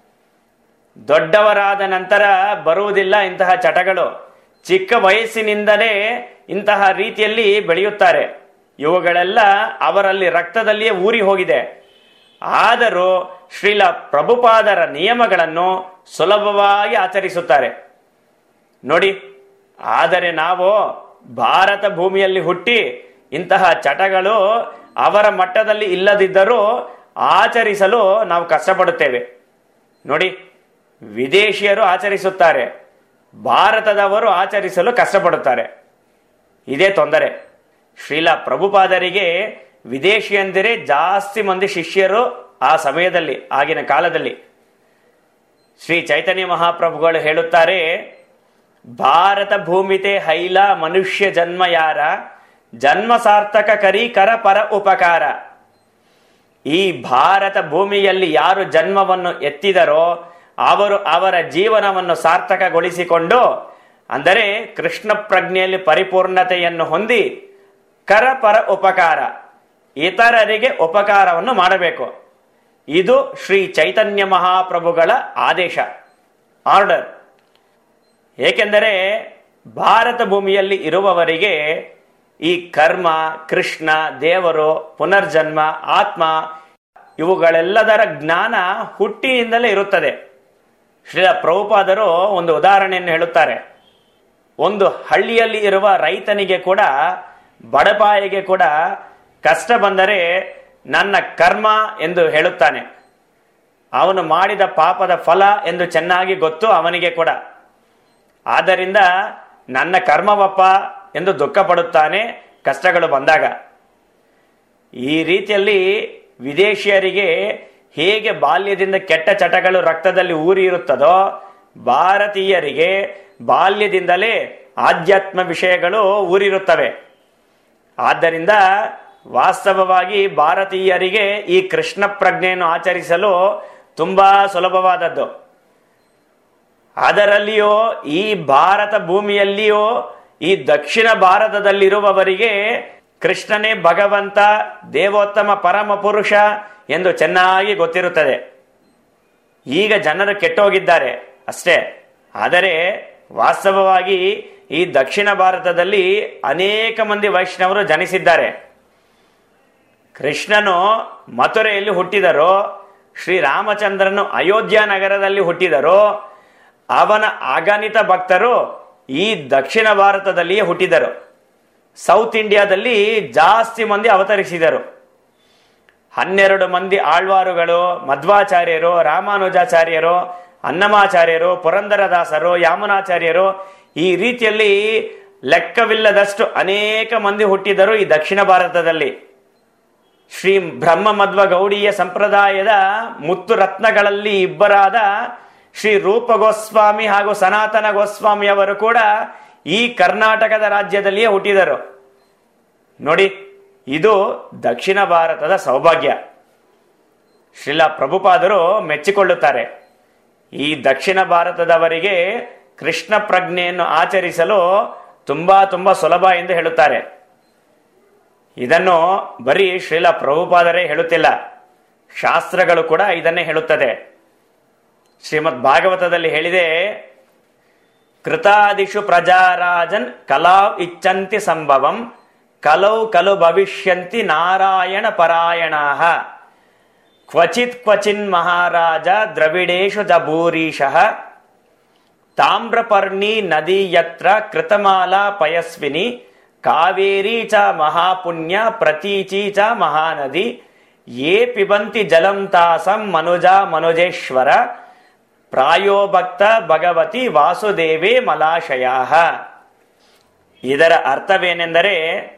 ದೊಡ್ಡವರಾದ ನಂತರ ಬರುವುದಿಲ್ಲ ಇಂತಹ ಚಟಗಳು ಚಿಕ್ಕ ವಯಸ್ಸಿನಿಂದಲೇ ಇಂತಹ ರೀತಿಯಲ್ಲಿ ಬೆಳೆಯುತ್ತಾರೆ ಇವುಗಳೆಲ್ಲ ಅವರಲ್ಲಿ ರಕ್ತದಲ್ಲಿಯೇ ಊರಿ ಹೋಗಿದೆ ಆದರೂ ಶ್ರೀಲ ಪ್ರಭುಪಾದರ ನಿಯಮಗಳನ್ನು ಸುಲಭವಾಗಿ ಆಚರಿಸುತ್ತಾರೆ ನೋಡಿ ಆದರೆ ನಾವು ಭಾರತ ಭೂಮಿಯಲ್ಲಿ ಹುಟ್ಟಿ ಇಂತಹ ಚಟಗಳು ಅವರ ಮಟ್ಟದಲ್ಲಿ ಇಲ್ಲದಿದ್ದರೂ ಆಚರಿಸಲು ನಾವು ಕಷ್ಟಪಡುತ್ತೇವೆ ನೋಡಿ ವಿದೇಶಿಯರು ಆಚರಿಸುತ್ತಾರೆ ಭಾರತದವರು ಆಚರಿಸಲು ಕಷ್ಟಪಡುತ್ತಾರೆ ಇದೇ ತೊಂದರೆ ಶ್ರೀಲ ಪ್ರಭುಪಾದರಿಗೆ ವಿದೇಶಿಯಂದಿರೇ ಜಾಸ್ತಿ ಮಂದಿ ಶಿಷ್ಯರು ಆ ಸಮಯದಲ್ಲಿ ಆಗಿನ ಕಾಲದಲ್ಲಿ ಶ್ರೀ ಚೈತನ್ಯ ಮಹಾಪ್ರಭುಗಳು ಹೇಳುತ್ತಾರೆ ಭಾರತ ಭೂಮಿತೆ ಹೈಲ ಮನುಷ್ಯ ಜನ್ಮ ಯಾರ ಜನ್ಮ ಸಾರ್ಥಕ ಕರಿ ಕರ ಪರ ಉಪಕಾರ ಈ ಭಾರತ ಭೂಮಿಯಲ್ಲಿ ಯಾರು ಜನ್ಮವನ್ನು ಎತ್ತಿದರೋ ಅವರು ಅವರ ಜೀವನವನ್ನು ಸಾರ್ಥಕಗೊಳಿಸಿಕೊಂಡು ಅಂದರೆ ಕೃಷ್ಣ ಪ್ರಜ್ಞೆಯಲ್ಲಿ ಪರಿಪೂರ್ಣತೆಯನ್ನು ಹೊಂದಿ ಕರಪರ ಉಪಕಾರ ಇತರರಿಗೆ ಉಪಕಾರವನ್ನು ಮಾಡಬೇಕು ಇದು ಶ್ರೀ ಚೈತನ್ಯ ಮಹಾಪ್ರಭುಗಳ ಆದೇಶ ಆರ್ಡರ್ ಏಕೆಂದರೆ ಭಾರತ ಭೂಮಿಯಲ್ಲಿ ಇರುವವರಿಗೆ ಈ ಕರ್ಮ ಕೃಷ್ಣ ದೇವರು ಪುನರ್ಜನ್ಮ ಆತ್ಮ ಇವುಗಳೆಲ್ಲದರ ಜ್ಞಾನ ಹುಟ್ಟಿನಿಂದಲೇ ಇರುತ್ತದೆ ಶ್ರೀಲ ಪ್ರಭುಪಾದರು ಒಂದು ಉದಾಹರಣೆಯನ್ನು ಹೇಳುತ್ತಾರೆ ಒಂದು ಹಳ್ಳಿಯಲ್ಲಿ ಇರುವ ರೈತನಿಗೆ ಕೂಡ ಬಡಪಾಯಿಗೆ ಕೂಡ ಕಷ್ಟ ಬಂದರೆ ನನ್ನ ಕರ್ಮ ಎಂದು ಹೇಳುತ್ತಾನೆ ಅವನು ಮಾಡಿದ ಪಾಪದ ಫಲ ಎಂದು ಚೆನ್ನಾಗಿ ಗೊತ್ತು ಅವನಿಗೆ ಕೂಡ ಆದ್ದರಿಂದ ನನ್ನ ಕರ್ಮವಪ್ಪ ಎಂದು ದುಃಖ ಪಡುತ್ತಾನೆ ಕಷ್ಟಗಳು ಬಂದಾಗ ಈ ರೀತಿಯಲ್ಲಿ ವಿದೇಶಿಯರಿಗೆ ಹೇಗೆ ಬಾಲ್ಯದಿಂದ ಕೆಟ್ಟ ಚಟಗಳು ರಕ್ತದಲ್ಲಿ ಊರಿ ಇರುತ್ತದೋ ಭಾರತೀಯರಿಗೆ ಬಾಲ್ಯದಿಂದಲೇ ಆಧ್ಯಾತ್ಮ ವಿಷಯಗಳು ಊರಿರುತ್ತವೆ ಆದ್ದರಿಂದ ವಾಸ್ತವವಾಗಿ ಭಾರತೀಯರಿಗೆ ಈ ಕೃಷ್ಣ ಪ್ರಜ್ಞೆಯನ್ನು ಆಚರಿಸಲು ತುಂಬಾ ಸುಲಭವಾದದ್ದು ಅದರಲ್ಲಿಯೋ ಈ ಭಾರತ ಭೂಮಿಯಲ್ಲಿಯೋ ಈ ದಕ್ಷಿಣ ಭಾರತದಲ್ಲಿರುವವರಿಗೆ ಕೃಷ್ಣನೇ ಭಗವಂತ ದೇವೋತ್ತಮ ಪರಮ ಪುರುಷ ಎಂದು ಚೆನ್ನಾಗಿ ಗೊತ್ತಿರುತ್ತದೆ ಈಗ ಜನರು ಕೆಟ್ಟೋಗಿದ್ದಾರೆ ಅಷ್ಟೇ ಆದರೆ ವಾಸ್ತವವಾಗಿ ಈ ದಕ್ಷಿಣ ಭಾರತದಲ್ಲಿ ಅನೇಕ ಮಂದಿ ವೈಷ್ಣವರು ಜನಿಸಿದ್ದಾರೆ ಕೃಷ್ಣನು ಮಥುರೆಯಲ್ಲಿ ಹುಟ್ಟಿದರೋ ಶ್ರೀರಾಮಚಂದ್ರನು ಅಯೋಧ್ಯ ನಗರದಲ್ಲಿ ಹುಟ್ಟಿದರೋ ಅವನ ಅಗಣಿತ ಭಕ್ತರು ಈ ದಕ್ಷಿಣ ಭಾರತದಲ್ಲಿಯೇ ಹುಟ್ಟಿದರು ಸೌತ್ ಇಂಡಿಯಾದಲ್ಲಿ ಜಾಸ್ತಿ ಮಂದಿ ಅವತರಿಸಿದರು ಹನ್ನೆರಡು ಮಂದಿ ಆಳ್ವಾರುಗಳು ಮಧ್ವಾಚಾರ್ಯರು ರಾಮಾನುಜಾಚಾರ್ಯರು ಅನ್ನಮಾಚಾರ್ಯರು ಪುರಂದರದಾಸರು ಯಾಮುನಾಚಾರ್ಯರು ಈ ರೀತಿಯಲ್ಲಿ ಲೆಕ್ಕವಿಲ್ಲದಷ್ಟು ಅನೇಕ ಮಂದಿ ಹುಟ್ಟಿದರು ಈ ದಕ್ಷಿಣ ಭಾರತದಲ್ಲಿ ಶ್ರೀ ಬ್ರಹ್ಮ ಮಧ್ವ ಗೌಡಿಯ ಸಂಪ್ರದಾಯದ ಮುತ್ತು ರತ್ನಗಳಲ್ಲಿ ಇಬ್ಬರಾದ ಶ್ರೀ ರೂಪ ಗೋಸ್ವಾಮಿ ಹಾಗೂ ಸನಾತನ ಗೋಸ್ವಾಮಿ ಅವರು ಕೂಡ ಈ ಕರ್ನಾಟಕದ ರಾಜ್ಯದಲ್ಲಿಯೇ ಹುಟ್ಟಿದರು ನೋಡಿ ಇದು ದಕ್ಷಿಣ ಭಾರತದ ಸೌಭಾಗ್ಯ ಶ್ರೀಲ ಪ್ರಭುಪಾದರು ಮೆಚ್ಚಿಕೊಳ್ಳುತ್ತಾರೆ ಈ ದಕ್ಷಿಣ ಭಾರತದವರಿಗೆ ಕೃಷ್ಣ ಪ್ರಜ್ಞೆಯನ್ನು ಆಚರಿಸಲು ತುಂಬಾ ತುಂಬಾ ಸುಲಭ ಎಂದು ಹೇಳುತ್ತಾರೆ ಇದನ್ನು ಬರೀ ಶ್ರೀಲ ಪ್ರಭುಪಾದರೇ ಹೇಳುತ್ತಿಲ್ಲ ಶಾಸ್ತ್ರಗಳು ಕೂಡ ಇದನ್ನೇ ಹೇಳುತ್ತದೆ ಶ್ರೀಮದ್ ಭಾಗವತದಲ್ಲಿ ಹೇಳಿದೆ ಕೃತಾದಿಷು ಪ್ರಜಾರಾಜನ್ ಕಲಾವ್ ಇಚ್ಛಂತಿ ಸಂಭವಂ ಕಲೌ ಕಲು ಭವಿಷ್ಯಂತಿ ನಾರಾಯಣ ಪರಾಯಣಾಹ ಕ್ವಚಿತ್ ಕ್ವಚಿನ್ ಮಹಾರಾಜ ದ್ರವಿಡೇಶು ಜ ಭೂರೀಶಃ ತಾಮ್ರಪರ್ಣಿ ನದಿ ಯತ್ರ ಕೃತಮಾಲಾ ಪಯಸ್ವಿನಿ ಕಾವೇರಿ ಚ ಮಹಾಪುಣ್ಯ ಪ್ರತೀಚಿ ಚ ಮಹಾನದಿ ಯೇ ಪಿಬಂತಿ ಜಲಂ ತಾಸಂ ಮನುಜ ಮನುಜೇಶ್ವರ ಪ್ರಾಯೋ ಭಕ್ತ ಭಗವತಿ ವಾಸುದೇವೇ ಮಲಾಶಯ ಇದರ ಅರ್ಥವೇನೆಂದರೆ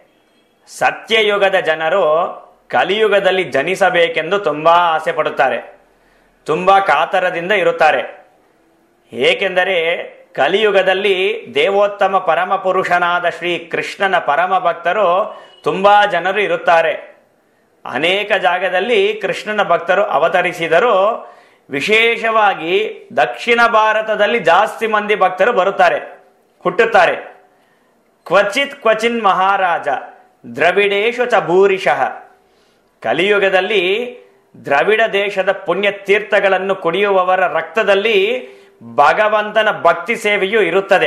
ಸತ್ಯಯುಗದ ಜನರು ಕಲಿಯುಗದಲ್ಲಿ ಜನಿಸಬೇಕೆಂದು ತುಂಬಾ ಆಸೆ ಪಡುತ್ತಾರೆ ತುಂಬಾ ಕಾತರದಿಂದ ಇರುತ್ತಾರೆ ಏಕೆಂದರೆ ಕಲಿಯುಗದಲ್ಲಿ ದೇವೋತ್ತಮ ಪರಮ ಪುರುಷನಾದ ಶ್ರೀ ಕೃಷ್ಣನ ಪರಮ ಭಕ್ತರು ತುಂಬಾ ಜನರು ಇರುತ್ತಾರೆ ಅನೇಕ ಜಾಗದಲ್ಲಿ ಕೃಷ್ಣನ ಭಕ್ತರು ಅವತರಿಸಿದರೂ ವಿಶೇಷವಾಗಿ ದಕ್ಷಿಣ ಭಾರತದಲ್ಲಿ ಜಾಸ್ತಿ ಮಂದಿ ಭಕ್ತರು ಬರುತ್ತಾರೆ ಹುಟ್ಟುತ್ತಾರೆ ಕ್ವಚಿತ್ ಕ್ವಚಿನ್ ಮಹಾರಾಜ ದ್ರವಿಡೇಶು ಚ ಭೂರಿಶಃ ಕಲಿಯುಗದಲ್ಲಿ ದ್ರವಿಡ ದೇಶದ ಪುಣ್ಯ ತೀರ್ಥಗಳನ್ನು ಕುಡಿಯುವವರ ರಕ್ತದಲ್ಲಿ ಭಗವಂತನ ಭಕ್ತಿ ಸೇವೆಯೂ ಇರುತ್ತದೆ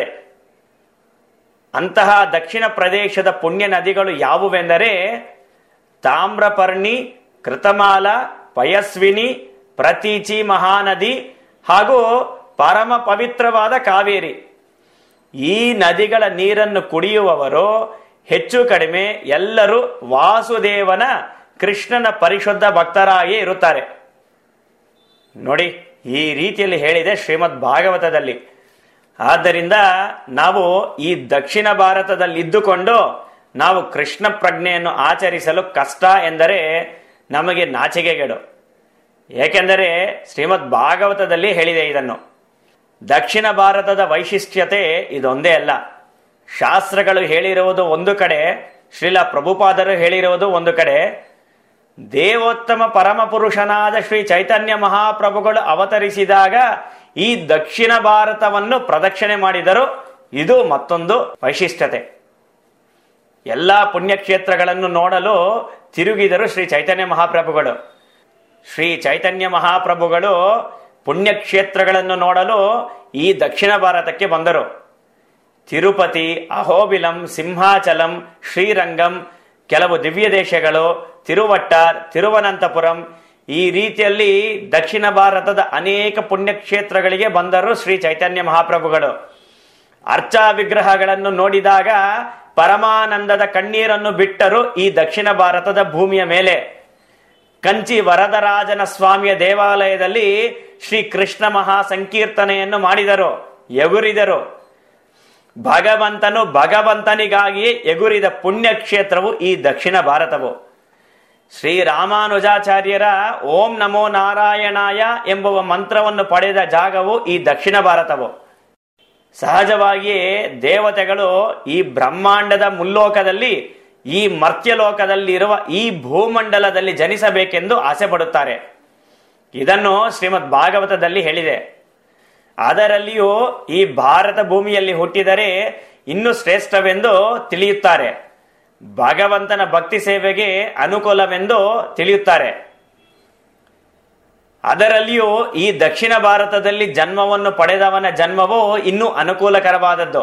ಅಂತಹ ದಕ್ಷಿಣ ಪ್ರದೇಶದ ಪುಣ್ಯ ನದಿಗಳು ಯಾವುವೆಂದರೆ ತಾಮ್ರಪರ್ಣಿ ಕೃತಮಾಲ ಪಯಸ್ವಿನಿ ಪ್ರತೀಚಿ ಮಹಾನದಿ ಹಾಗೂ ಪರಮ ಪವಿತ್ರವಾದ ಕಾವೇರಿ ಈ ನದಿಗಳ ನೀರನ್ನು ಕುಡಿಯುವವರು ಹೆಚ್ಚು ಕಡಿಮೆ ಎಲ್ಲರೂ ವಾಸುದೇವನ ಕೃಷ್ಣನ ಪರಿಶುದ್ಧ ಭಕ್ತರಾಗಿಯೇ ಇರುತ್ತಾರೆ ನೋಡಿ ಈ ರೀತಿಯಲ್ಲಿ ಹೇಳಿದೆ ಶ್ರೀಮದ್ ಭಾಗವತದಲ್ಲಿ ಆದ್ದರಿಂದ ನಾವು ಈ ದಕ್ಷಿಣ ಭಾರತದಲ್ಲಿ ಇದ್ದುಕೊಂಡು ನಾವು ಕೃಷ್ಣ ಪ್ರಜ್ಞೆಯನ್ನು ಆಚರಿಸಲು ಕಷ್ಟ ಎಂದರೆ ನಮಗೆ ನಾಚಿಕೆಗೇಡು ಏಕೆಂದರೆ ಶ್ರೀಮದ್ ಭಾಗವತದಲ್ಲಿ ಹೇಳಿದೆ ಇದನ್ನು ದಕ್ಷಿಣ ಭಾರತದ ವೈಶಿಷ್ಟ್ಯತೆ ಇದೊಂದೇ ಅಲ್ಲ ಶಾಸ್ತ್ರಗಳು ಹೇಳಿರುವುದು ಒಂದು ಕಡೆ ಶ್ರೀಲ ಪ್ರಭುಪಾದರು ಹೇಳಿರುವುದು ಒಂದು ಕಡೆ ದೇವೋತ್ತಮ ಪರಮ ಪುರುಷನಾದ ಶ್ರೀ ಚೈತನ್ಯ ಮಹಾಪ್ರಭುಗಳು ಅವತರಿಸಿದಾಗ ಈ ದಕ್ಷಿಣ ಭಾರತವನ್ನು ಪ್ರದಕ್ಷಿಣೆ ಮಾಡಿದರು ಇದು ಮತ್ತೊಂದು ವೈಶಿಷ್ಟ್ಯತೆ ಎಲ್ಲಾ ಪುಣ್ಯಕ್ಷೇತ್ರಗಳನ್ನು ನೋಡಲು ತಿರುಗಿದರು ಶ್ರೀ ಚೈತನ್ಯ ಮಹಾಪ್ರಭುಗಳು ಶ್ರೀ ಚೈತನ್ಯ ತಿರುಪತಿ ಅಹೋಬಿಲಂ ಸಿಂಹಾಚಲಂ ಶ್ರೀರಂಗಂ ಕೆಲವು ದಿವ್ಯ ದೇಶಗಳು ತಿರುವಟ್ಟಾರ್ ತಿರುವನಂತಪುರಂ ಈ ರೀತಿಯಲ್ಲಿ ದಕ್ಷಿಣ ಭಾರತದ ಅನೇಕ ಪುಣ್ಯಕ್ಷೇತ್ರಗಳಿಗೆ ಬಂದರು ಶ್ರೀ ಚೈತನ್ಯ ಮಹಾಪ್ರಭುಗಳು ಅರ್ಚಾ ವಿಗ್ರಹಗಳನ್ನು ನೋಡಿದಾಗ ಪರಮಾನಂದದ ಕಣ್ಣೀರನ್ನು ಬಿಟ್ಟರು ಈ ದಕ್ಷಿಣ ಭಾರತದ ಭೂಮಿಯ ಮೇಲೆ ಕಂಚಿ ವರದರಾಜನ ಸ್ವಾಮಿಯ ದೇವಾಲಯದಲ್ಲಿ ಶ್ರೀ ಕೃಷ್ಣ ಮಹಾ ಸಂಕೀರ್ತನೆಯನ್ನು ಮಾಡಿದರು ಎಗುರಿದರು ಭಗವಂತನು ಭಗವಂತನಿಗಾಗಿಯೇ ಎಗುರಿದ ಪುಣ್ಯಕ್ಷೇತ್ರವು ಈ ದಕ್ಷಿಣ ಭಾರತವು ಶ್ರೀರಾಮಾನುಜಾಚಾರ್ಯರ ಓಂ ನಮೋ ನಾರಾಯಣಾಯ ಎಂಬುವ ಮಂತ್ರವನ್ನು ಪಡೆದ ಜಾಗವು ಈ ದಕ್ಷಿಣ ಭಾರತವು ಸಹಜವಾಗಿಯೇ ದೇವತೆಗಳು ಈ ಬ್ರಹ್ಮಾಂಡದ ಮುಲ್ಲೋಕದಲ್ಲಿ ಈ ಮರ್ತ್ಯಲೋಕದಲ್ಲಿರುವ ಈ ಭೂಮಂಡಲದಲ್ಲಿ ಜನಿಸಬೇಕೆಂದು ಆಸೆ ಪಡುತ್ತಾರೆ ಇದನ್ನು ಶ್ರೀಮದ್ ಭಾಗವತದಲ್ಲಿ ಹೇಳಿದೆ ಅದರಲ್ಲಿಯೂ ಈ ಭಾರತ ಭೂಮಿಯಲ್ಲಿ ಹುಟ್ಟಿದರೆ ಇನ್ನೂ ಶ್ರೇಷ್ಠವೆಂದು ತಿಳಿಯುತ್ತಾರೆ ಭಗವಂತನ ಭಕ್ತಿ ಸೇವೆಗೆ ಅನುಕೂಲವೆಂದು ತಿಳಿಯುತ್ತಾರೆ ಅದರಲ್ಲಿಯೂ ಈ ದಕ್ಷಿಣ ಭಾರತದಲ್ಲಿ ಜನ್ಮವನ್ನು ಪಡೆದವನ ಜನ್ಮವು ಇನ್ನೂ ಅನುಕೂಲಕರವಾದದ್ದು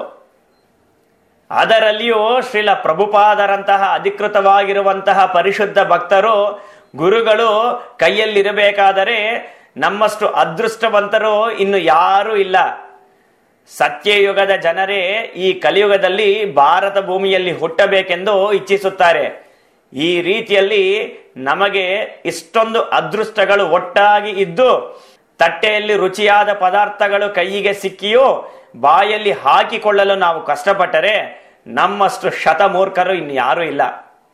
ಅದರಲ್ಲಿಯೂ ಶ್ರೀಲ ಪ್ರಭುಪಾದರಂತಹ ಅಧಿಕೃತವಾಗಿರುವಂತಹ ಪರಿಶುದ್ಧ ಭಕ್ತರು ಗುರುಗಳು ಕೈಯಲ್ಲಿರಬೇಕಾದರೆ ನಮ್ಮಷ್ಟು ಅದೃಷ್ಟವಂತರು ಇನ್ನು ಯಾರೂ ಇಲ್ಲ ಸತ್ಯಯುಗದ ಜನರೇ ಈ ಕಲಿಯುಗದಲ್ಲಿ ಭಾರತ ಭೂಮಿಯಲ್ಲಿ ಹುಟ್ಟಬೇಕೆಂದು ಇಚ್ಛಿಸುತ್ತಾರೆ ಈ ರೀತಿಯಲ್ಲಿ ನಮಗೆ ಇಷ್ಟೊಂದು ಅದೃಷ್ಟಗಳು ಒಟ್ಟಾಗಿ ಇದ್ದು ತಟ್ಟೆಯಲ್ಲಿ ರುಚಿಯಾದ ಪದಾರ್ಥಗಳು ಕೈಗೆ ಸಿಕ್ಕಿಯೂ ಬಾಯಲ್ಲಿ ಹಾಕಿಕೊಳ್ಳಲು ನಾವು ಕಷ್ಟಪಟ್ಟರೆ ನಮ್ಮಷ್ಟು ಶತಮೂರ್ಖರು ಇನ್ಯಾರೂ ಇಲ್ಲ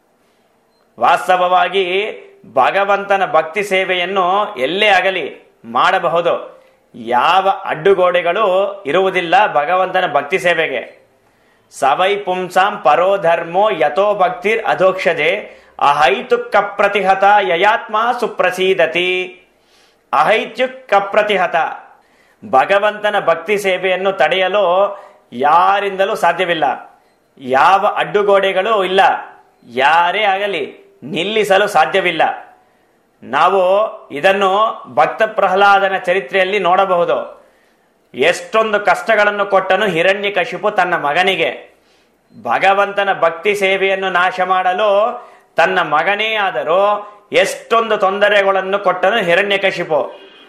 ವಾಸ್ತವವಾಗಿ ಭಗವಂತನ ಭಕ್ತಿ ಸೇವೆಯನ್ನು ಎಲ್ಲೇ ಆಗಲಿ ಮಾಡಬಹುದು ಯಾವ ಅಡ್ಡುಗೋಡೆಗಳು ಇರುವುದಿಲ್ಲ ಭಗವಂತನ ಭಕ್ತಿ ಸೇವೆಗೆ ಸವೈ ಪುಂಸಾಂ ಪರೋ ಧರ್ಮೋ ಯಥೋ ಭಕ್ತಿರ್ ಅಧೋಕ್ಷಜೆ ಅಹೈತುಕ್ಕ ಪ್ರತಿಹತ ಯಯಾತ್ಮ ಸುಪ್ರಸೀದತಿ ಅಹೈತ್ಯುಕ್ಕ ಪ್ರತಿಹತ ಭಗವಂತನ ಭಕ್ತಿ ಸೇವೆಯನ್ನು ತಡೆಯಲು ಯಾರಿಂದಲೂ ಸಾಧ್ಯವಿಲ್ಲ ಯಾವ ಅಡ್ಡುಗೋಡೆಗಳು ಇಲ್ಲ ಯಾರೇ ಆಗಲಿ ನಿಲ್ಲಿಸಲು ಸಾಧ್ಯವಿಲ್ಲ ನಾವು ಇದನ್ನು ಭಕ್ತ ಪ್ರಹ್ಲಾದನ ಚರಿತ್ರೆಯಲ್ಲಿ ನೋಡಬಹುದು ಎಷ್ಟೊಂದು ಕಷ್ಟಗಳನ್ನು ಕೊಟ್ಟನು ಹಿರಣ್ಯಕಶಿಪು ತನ್ನ ಮಗನಿಗೆ ಭಗವಂತನ ಭಕ್ತಿ ಸೇವೆಯನ್ನು ನಾಶ ಮಾಡಲು ತನ್ನ ಮಗನೇ ಆದರೂ ಎಷ್ಟೊಂದು ತೊಂದರೆಗಳನ್ನು ಕೊಟ್ಟನು ಹಿರಣ್ಯಕಶಿಪು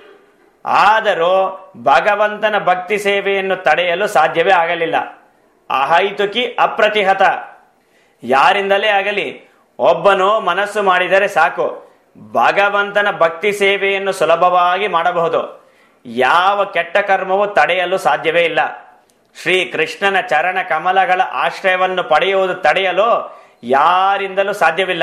ಆದರೂ ಭಗವಂತನ ಭಕ್ತಿ ಸೇವೆಯನ್ನು ತಡೆಯಲು ಸಾಧ್ಯವೇ ಆಗಲಿಲ್ಲ ಅಹೈತುಕಿ ಅಪ್ರತಿಹತ ಯಾರಿಂದಲೇ ಆಗಲಿ ಒಬ್ಬನು ಮನಸ್ಸು ಮಾಡಿದರೆ ಸಾಕು ಭಗವಂತನ ಭಕ್ತಿ ಸೇವೆಯನ್ನು ಸುಲಭವಾಗಿ ಮಾಡಬಹುದು ಯಾವ ಕೆಟ್ಟ ಕರ್ಮವು ತಡೆಯಲು ಸಾಧ್ಯವೇ ಇಲ್ಲ ಶ್ರೀ ಕೃಷ್ಣನ ಚರಣ ಕಮಲಗಳ ಆಶ್ರಯವನ್ನು ಪಡೆಯುವುದು ತಡೆಯಲು ಯಾರಿಂದಲೂ ಸಾಧ್ಯವಿಲ್ಲ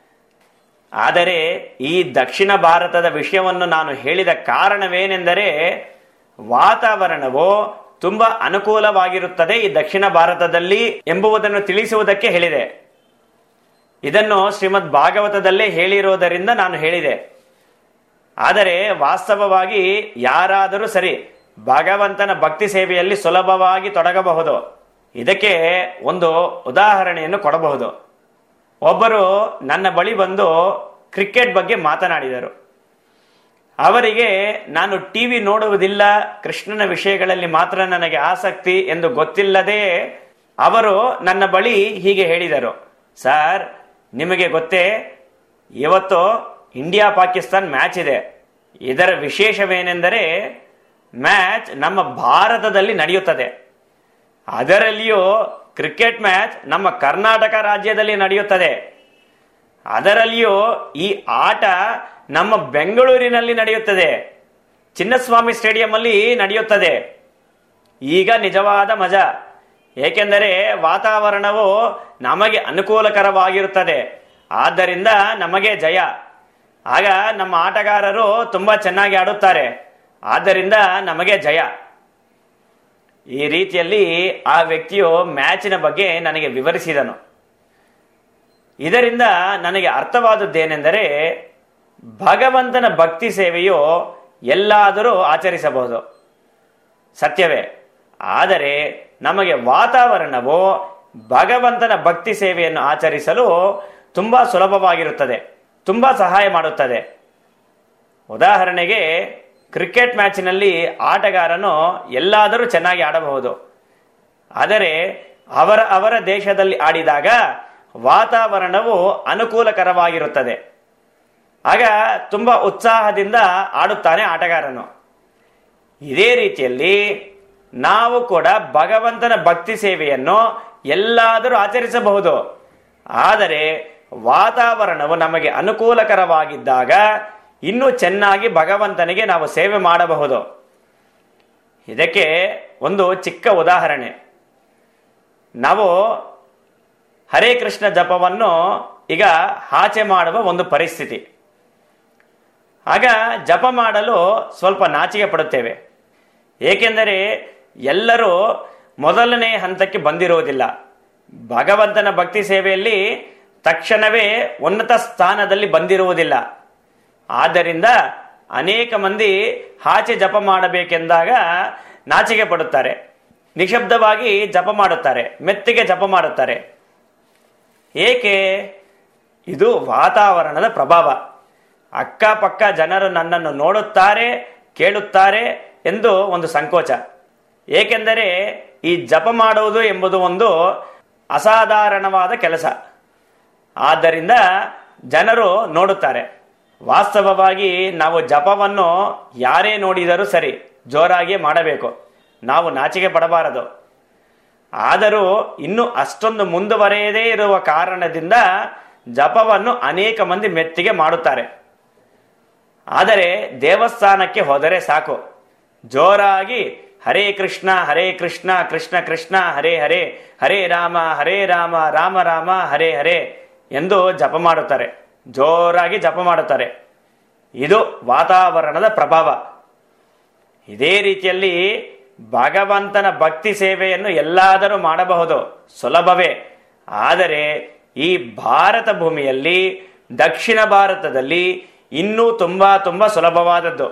ಆದರೆ ಈ ದಕ್ಷಿಣ ಭಾರತದ ವಿಷಯವನ್ನು ನಾನು ಹೇಳಿದ ಕಾರಣವೇನೆಂದರೆ ವಾತಾವರಣವು ತುಂಬಾ ಅನುಕೂಲವಾಗಿರುತ್ತದೆ ಈ ದಕ್ಷಿಣ ಭಾರತದಲ್ಲಿ ಎಂಬುದನ್ನು ತಿಳಿಸುವುದಕ್ಕೆ ಹೇಳಿದೆ ಇದನ್ನು ಶ್ರೀಮದ್ ಭಾಗವತದಲ್ಲೇ ಹೇಳಿರುವುದರಿಂದ ನಾನು ಹೇಳಿದೆ ಆದರೆ ವಾಸ್ತವವಾಗಿ ಯಾರಾದರೂ ಸರಿ ಭಗವಂತನ ಭಕ್ತಿ ಸೇವೆಯಲ್ಲಿ ಸುಲಭವಾಗಿ ತೊಡಗಬಹುದು ಇದಕ್ಕೆ ಒಂದು ಉದಾಹರಣೆಯನ್ನು ಕೊಡಬಹುದು ಒಬ್ಬರು ನನ್ನ ಬಳಿ ಬಂದು ಕ್ರಿಕೆಟ್ ಬಗ್ಗೆ ಮಾತನಾಡಿದರು ಅವರಿಗೆ ನಾನು ಟಿವಿ ನೋಡುವುದಿಲ್ಲ ಕೃಷ್ಣನ ವಿಷಯಗಳಲ್ಲಿ ಮಾತ್ರ ನನಗೆ ಆಸಕ್ತಿ ಎಂದು ಗೊತ್ತಿಲ್ಲದೆ ಅವರು ನನ್ನ ಬಳಿ ಹೀಗೆ ಹೇಳಿದರು ಸರ್ ನಿಮಗೆ ಗೊತ್ತೇ ಇವತ್ತು ಇಂಡಿಯಾ ಪಾಕಿಸ್ತಾನ್ ಮ್ಯಾಚ್ ಇದೆ ಇದರ ವಿಶೇಷವೇನೆಂದರೆ ಮ್ಯಾಚ್ ನಮ್ಮ ಭಾರತದಲ್ಲಿ ನಡೆಯುತ್ತದೆ ಅದರಲ್ಲಿಯೂ ಕ್ರಿಕೆಟ್ ಮ್ಯಾಚ್ ನಮ್ಮ ಕರ್ನಾಟಕ ರಾಜ್ಯದಲ್ಲಿ ನಡೆಯುತ್ತದೆ ಅದರಲ್ಲಿಯೂ ಈ ಆಟ ನಮ್ಮ ಬೆಂಗಳೂರಿನಲ್ಲಿ ನಡೆಯುತ್ತದೆ ಚಿನ್ನಸ್ವಾಮಿ ಸ್ಟೇಡಿಯಂ ಅಲ್ಲಿ ನಡೆಯುತ್ತದೆ ಈಗ ನಿಜವಾದ ಮಜಾ ಏಕೆಂದರೆ ವಾತಾವರಣವು ನಮಗೆ ಅನುಕೂಲಕರವಾಗಿರುತ್ತದೆ ಆದ್ದರಿಂದ ನಮಗೆ ಜಯ ಆಗ ನಮ್ಮ ಆಟಗಾರರು ತುಂಬಾ ಚೆನ್ನಾಗಿ ಆಡುತ್ತಾರೆ ಆದ್ದರಿಂದ ನಮಗೆ ಜಯ ಈ ರೀತಿಯಲ್ಲಿ ಆ ವ್ಯಕ್ತಿಯು ಮ್ಯಾಚಿನ ಬಗ್ಗೆ ನನಗೆ ವಿವರಿಸಿದನು ಇದರಿಂದ ನನಗೆ ಅರ್ಥವಾದದ್ದೇನೆಂದರೆ ಭಗವಂತನ ಭಕ್ತಿ ಸೇವೆಯು ಎಲ್ಲಾದರೂ ಆಚರಿಸಬಹುದು ಸತ್ಯವೇ ಆದರೆ ನಮಗೆ ವಾತಾವರಣವು ಭಗವಂತನ ಭಕ್ತಿ ಸೇವೆಯನ್ನು ಆಚರಿಸಲು ತುಂಬಾ ಸುಲಭವಾಗಿರುತ್ತದೆ ತುಂಬಾ ಸಹಾಯ ಮಾಡುತ್ತದೆ ಉದಾಹರಣೆಗೆ ಕ್ರಿಕೆಟ್ ಮ್ಯಾಚಿನಲ್ಲಿ ಆಟಗಾರನು ಎಲ್ಲಾದರೂ ಚೆನ್ನಾಗಿ ಆಡಬಹುದು ಆದರೆ ಅವರ ಅವರ ದೇಶದಲ್ಲಿ ಆಡಿದಾಗ ವಾತಾವರಣವು ಅನುಕೂಲಕರವಾಗಿರುತ್ತದೆ ಆಗ ತುಂಬಾ ಉತ್ಸಾಹದಿಂದ ಆಡುತ್ತಾನೆ ಆಟಗಾರನು ಇದೇ ರೀತಿಯಲ್ಲಿ ನಾವು ಕೂಡ ಭಗವಂತನ ಭಕ್ತಿ ಸೇವೆಯನ್ನು ಎಲ್ಲಾದರೂ ಆಚರಿಸಬಹುದು ಆದರೆ ವಾತಾವರಣವು ನಮಗೆ ಅನುಕೂಲಕರವಾಗಿದ್ದಾಗ ಇನ್ನೂ ಚೆನ್ನಾಗಿ ಭಗವಂತನಿಗೆ ನಾವು ಸೇವೆ ಮಾಡಬಹುದು ಇದಕ್ಕೆ ಒಂದು ಚಿಕ್ಕ ಉದಾಹರಣೆ ನಾವು ಹರೇ ಕೃಷ್ಣ ಜಪವನ್ನು ಈಗ ಆಚೆ ಮಾಡುವ ಒಂದು ಪರಿಸ್ಥಿತಿ ಆಗ ಜಪ ಮಾಡಲು ಸ್ವಲ್ಪ ನಾಚಿಕೆ ಪಡುತ್ತೇವೆ ಏಕೆಂದರೆ ಎಲ್ಲರೂ ಮೊದಲನೇ ಹಂತಕ್ಕೆ ಬಂದಿರುವುದಿಲ್ಲ ಭಗವಂತನ ಭಕ್ತಿ ಸೇವೆಯಲ್ಲಿ ತಕ್ಷಣವೇ ಉನ್ನತ ಸ್ಥಾನದಲ್ಲಿ ಬಂದಿರುವುದಿಲ್ಲ ಆದ್ದರಿಂದ ಅನೇಕ ಮಂದಿ ಆಚೆ ಜಪ ಮಾಡಬೇಕೆಂದಾಗ ನಾಚಿಕೆ ಪಡುತ್ತಾರೆ ನಿಶಬ್ದವಾಗಿ ಜಪ ಮಾಡುತ್ತಾರೆ ಮೆತ್ತಿಗೆ ಜಪ ಮಾಡುತ್ತಾರೆ ಏಕೆ ಇದು ವಾತಾವರಣದ ಪ್ರಭಾವ ಅಕ್ಕಪಕ್ಕ ಜನರು ನನ್ನನ್ನು ನೋಡುತ್ತಾರೆ ಕೇಳುತ್ತಾರೆ ಎಂದು ಒಂದು ಸಂಕೋಚ ಏಕೆಂದರೆ ಈ ಜಪ ಮಾಡುವುದು ಎಂಬುದು ಒಂದು ಅಸಾಧಾರಣವಾದ ಕೆಲಸ ಆದ್ದರಿಂದ ಜನರು ನೋಡುತ್ತಾರೆ ವಾಸ್ತವವಾಗಿ ನಾವು ಜಪವನ್ನು ಯಾರೇ ನೋಡಿದರೂ ಸರಿ ಜೋರಾಗಿ ಮಾಡಬೇಕು ನಾವು ನಾಚಿಕೆ ಪಡಬಾರದು ಆದರೂ ಇನ್ನು ಅಷ್ಟೊಂದು ಮುಂದುವರೆಯದೇ ಇರುವ ಕಾರಣದಿಂದ ಜಪವನ್ನು ಅನೇಕ ಮಂದಿ ಮೆತ್ತಿಗೆ ಮಾಡುತ್ತಾರೆ ಆದರೆ ದೇವಸ್ಥಾನಕ್ಕೆ ಹೋದರೆ ಸಾಕು ಜೋರಾಗಿ ಹರೇ ಕೃಷ್ಣ ಹರೇ ಕೃಷ್ಣ ಕೃಷ್ಣ ಕೃಷ್ಣ ಹರೇ ಹರೇ ಹರೇ ರಾಮ ಹರೇ ರಾಮ ರಾಮ ರಾಮ ಹರೇ ಹರೇ ಎಂದು ಜಪ ಮಾಡುತ್ತಾರೆ ಜೋರಾಗಿ ಜಪ ಮಾಡುತ್ತಾರೆ ಇದು ವಾತಾವರಣದ ಪ್ರಭಾವ ಇದೇ ರೀತಿಯಲ್ಲಿ ಭಗವಂತನ ಭಕ್ತಿ ಸೇವೆಯನ್ನು ಎಲ್ಲಾದರೂ ಮಾಡಬಹುದು ಸುಲಭವೇ ಆದರೆ ಈ ಭಾರತ ಭೂಮಿಯಲ್ಲಿ ದಕ್ಷಿಣ ಭಾರತದಲ್ಲಿ ಇನ್ನೂ ತುಂಬಾ ತುಂಬಾ ಸುಲಭವಾದದ್ದು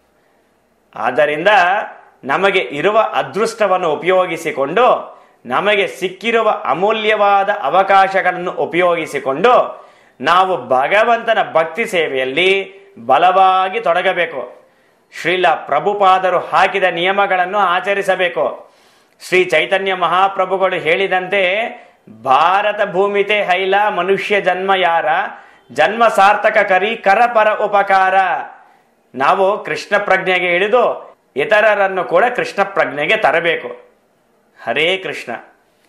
ಆದ್ದರಿಂದ ನಮಗೆ ಇರುವ ಅದೃಷ್ಟವನ್ನು ಉಪಯೋಗಿಸಿಕೊಂಡು ನಮಗೆ ಸಿಕ್ಕಿರುವ ಅಮೂಲ್ಯವಾದ ಅವಕಾಶಗಳನ್ನು ಉಪಯೋಗಿಸಿಕೊಂಡು ನಾವು ಭಗವಂತನ ಭಕ್ತಿ ಸೇವೆಯಲ್ಲಿ ಬಲವಾಗಿ ತೊಡಗಬೇಕು ಶ್ರೀಲ ಪ್ರಭುಪಾದರು ಹಾಕಿದ ನಿಯಮಗಳನ್ನು ಆಚರಿಸಬೇಕು ಶ್ರೀ ಚೈತನ್ಯ ಮಹಾಪ್ರಭುಗಳು ಹೇಳಿದಂತೆ ಭಾರತ ಭೂಮಿತೆ ಹೈಲ ಮನುಷ್ಯ ಜನ್ಮ ಯಾರ ಜನ್ಮ ಸಾರ್ಥಕ ಕರಿ ಕರಪರ ಉಪಕಾರ ನಾವು ಕೃಷ್ಣ ಪ್ರಜ್ಞೆಗೆ ಇಳಿದು ಇತರರನ್ನು ಕೂಡ ಕೃಷ್ಣ ಪ್ರಜ್ಞೆಗೆ ತರಬೇಕು ಹರೇ ಕೃಷ್ಣ